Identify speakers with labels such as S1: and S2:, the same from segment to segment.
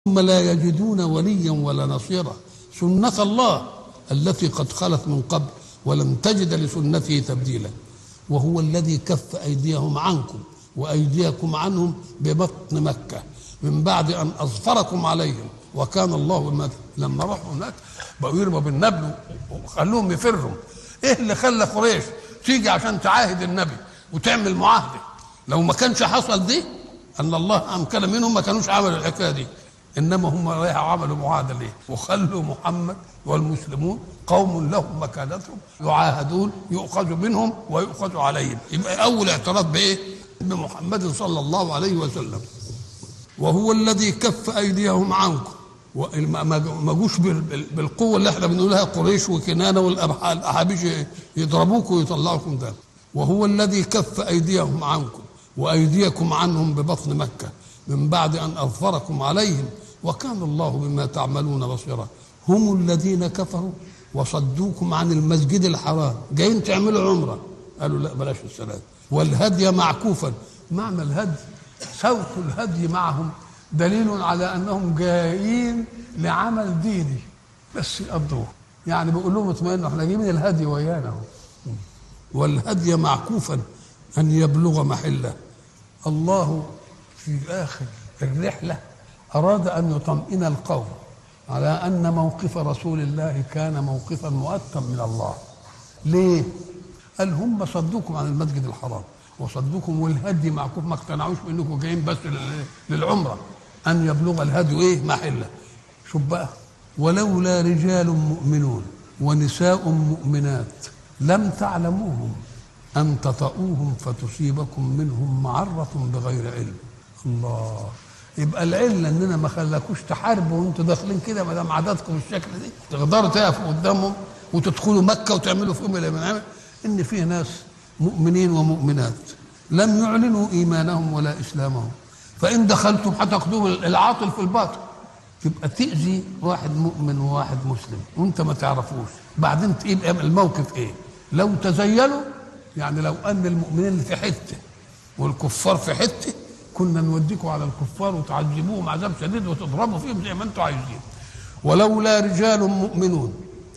S1: ثم لا يجدون وليا ولا نصيرا سنة الله التي قد خلت من قبل ولن تجد لسنته تبديلا وهو الذي كف أيديهم عنكم وأيديكم عنهم ببطن مكة من بعد أن أظفركم عليهم وكان الله بما لما راحوا هناك بقوا يرموا بالنبل وخلوهم يفروا ايه اللي خلى قريش تيجي عشان تعاهد النبي وتعمل معاهده لو ما كانش حصل دي ان الله امكن منهم ما كانوش عملوا الحكايه دي انما هم رايحوا عملوا معاهده ليه وخلوا محمد والمسلمون قوم لهم مكانتهم يعاهدون يؤخذ منهم ويؤخذ عليهم يبقى اول اعتراف بايه بمحمد صلى الله عليه وسلم وهو الذي كف ايديهم عنكم ما جوش بالقوه اللي احنا بنقولها قريش وكنانه والاحابيش يضربوكم ويطلعوكم ده وهو الذي كف ايديهم عنكم وايديكم عنهم ببطن مكه من بعد ان اظفركم عليهم وكان الله بما تعملون بصيرا هم الذين كفروا وصدوكم عن المسجد الحرام جايين تعملوا عمره قالوا لا بلاش السلام والهدي معكوفا معنى الهدي سوق الهدي معهم دليل على انهم جايين لعمل ديني بس يقضوه يعني بيقول لهم اطمئنوا احنا جايين الهدي ويانا اهو والهدي معكوفا ان يبلغ محله الله في اخر الرحله اراد ان يطمئن القوم على ان موقف رسول الله كان موقفا مؤتم من الله ليه قال هم صدوكم عن المسجد الحرام وصدوكم والهدي معكوف ما اقتنعوش بانكم جايين بس للعمره ان يبلغ الهدي ايه محله شوف بقى ولولا رجال مؤمنون ونساء مؤمنات لم تعلموهم ان تطؤوهم فتصيبكم منهم معره بغير علم الله يبقى العله اننا ما خلاكوش تحاربوا وانتوا داخلين كده ما دام عددكم بالشكل دي تقدروا تقفوا قدامهم وتدخلوا مكه وتعملوا فيهم اللي من عمل ان فيه ناس مؤمنين ومؤمنات لم يعلنوا ايمانهم ولا اسلامهم فان دخلتم هتاخذوه العاطل في الباطل تبقى تاذي واحد مؤمن وواحد مسلم وانت ما تعرفوش بعدين يبقى الموقف ايه لو تزيلوا يعني لو ان المؤمنين في حته والكفار في حته كنا نوديكم على الكفار وتعذبوهم عذاب شديد وتضربوا فيهم زي ما انتم عايزين ولولا رجال مؤمنون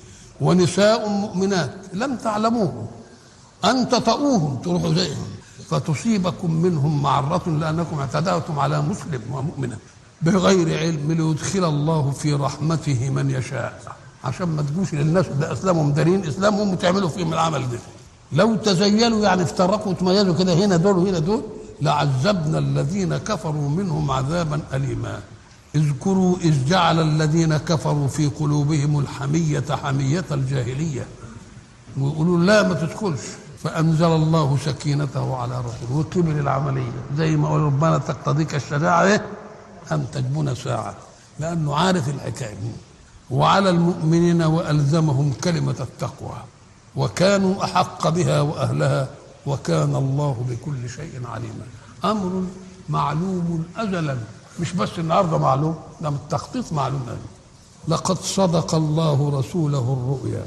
S1: ونساء مؤمنات لم تعلموهم ان تطؤوهم تروحوا زيهم فتصيبكم منهم معرة لأنكم اعتدأتم على مسلم ومؤمنة بغير علم ليدخل الله في رحمته من يشاء عشان ما تجوش للناس ده اسلامهم دارين اسلامهم وتعملوا فيهم العمل ده لو تزيلوا يعني افترقوا وتميزوا كده هنا دول وهنا دول لعذبنا الذين كفروا منهم عذابا أليما اذكروا إذ جعل الذين كفروا في قلوبهم الحمية حمية الجاهلية ويقولوا لا ما تدخلش فأنزل الله سكينته على رسوله وكبر العملية زي ما قال ربنا تقتضيك الشجاعة إيه؟ أن تجبن ساعة لأنه عارف الحكاية وعلى المؤمنين وألزمهم كلمة التقوى وكانوا أحق بها وأهلها وكان الله بكل شيء عليما أمر معلوم أزلا مش بس النهارده معلوم ده التخطيط معلوم أزلا لقد صدق الله رسوله الرؤيا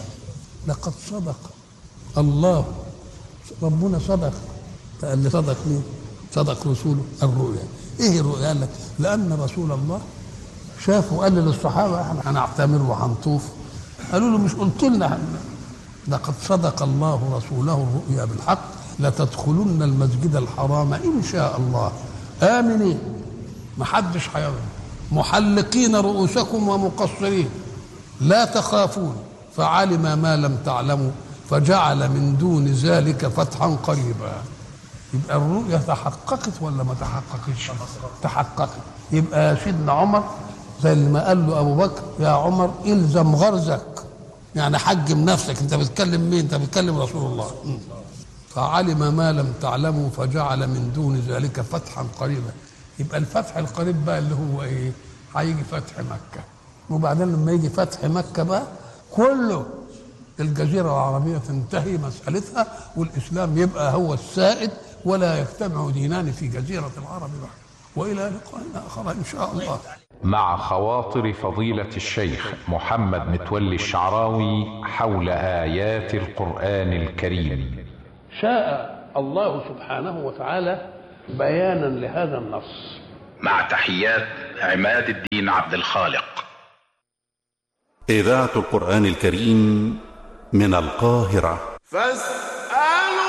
S1: لقد صدق الله ربنا صدق قال لي صدق مين؟ صدق رسوله الرؤيا ايه الرؤيا؟ قال لك لان رسول الله شاف وقال للصحابه احنا هنعتمر وهنطوف قالوا له مش قلت لنا لقد صدق الله رسوله الرؤيا بالحق لتدخلن المسجد الحرام ان شاء الله امنين محدش هيعمل محلقين رؤوسكم ومقصرين لا تخافون فعلم ما لم تعلموا فجعل من دون ذلك فتحا قريبا يبقى الرؤيا تحققت ولا ما تحققتش تحققت يبقى سيدنا عمر زي ما قال له ابو بكر يا عمر الزم غرزك يعني حجم نفسك انت بتكلم مين انت بتكلم رسول الله فعلم ما لم تعلموا فجعل من دون ذلك فتحا قريبا يبقى الفتح القريب بقى اللي هو ايه هيجي فتح مكه وبعدين لما يجي فتح مكه بقى كله الجزيرة العربية تنتهي مسألتها والإسلام يبقى هو السائد ولا يجتمع دينان في جزيرة العرب بعد وإلى لقاء آخر إن شاء الله
S2: مع خواطر فضيلة الشيخ محمد متولي الشعراوي حول آيات القرآن الكريم
S1: شاء الله سبحانه وتعالى بيانا لهذا النص
S3: مع تحيات عماد الدين عبد الخالق
S4: إذاعة القرآن الكريم من القاهرة
S5: فاسألوا